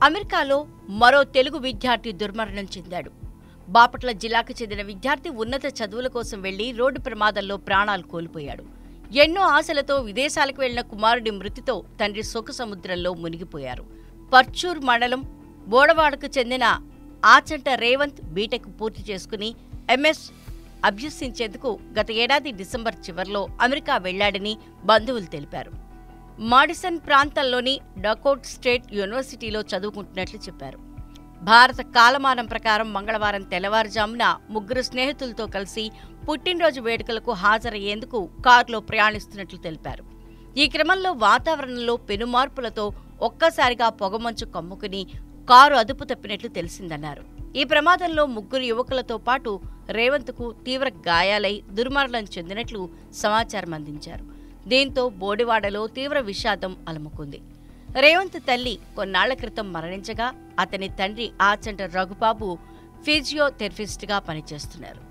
అమెరికాలో మరో తెలుగు విద్యార్థి దుర్మరణం చెందాడు బాపట్ల జిల్లాకు చెందిన విద్యార్థి ఉన్నత చదువుల కోసం వెళ్లి రోడ్డు ప్రమాదంలో ప్రాణాలు కోల్పోయాడు ఎన్నో ఆశలతో విదేశాలకు వెళ్లిన కుమారుడి మృతితో తండ్రి శోక సముద్రంలో మునిగిపోయారు పర్చూర్ మండలం బోడవాడకు చెందిన ఆచంట రేవంత్ బీటెక్ పూర్తి చేసుకుని ఎంఎస్ అభ్యసించేందుకు గత ఏడాది డిసెంబర్ చివర్లో అమెరికా వెళ్లాడని బంధువులు తెలిపారు మాడిసన్ ప్రాంతంలోని డకోట్ స్టేట్ యూనివర్సిటీలో చదువుకుంటున్నట్లు చెప్పారు భారత కాలమానం ప్రకారం మంగళవారం తెల్లవారుజామున ముగ్గురు స్నేహితులతో కలిసి పుట్టినరోజు వేడుకలకు హాజరయ్యేందుకు కారులో ప్రయాణిస్తున్నట్లు తెలిపారు ఈ క్రమంలో వాతావరణంలో పెనుమార్పులతో ఒక్కసారిగా పొగమంచు కమ్ముకుని కారు అదుపు తప్పినట్లు తెలిసిందన్నారు ఈ ప్రమాదంలో ముగ్గురు యువకులతో పాటు రేవంత్కు తీవ్ర గాయాలై దుర్మరణం చెందినట్లు సమాచారం అందించారు దీంతో బోడివాడలో తీవ్ర విషాదం అలముకుంది రేవంత్ తల్లి కొన్నాళ్ల క్రితం మరణించగా అతని తండ్రి ఆచంట రఘుబాబు ఫిజియోథెరపిస్ట్గా పనిచేస్తున్నారు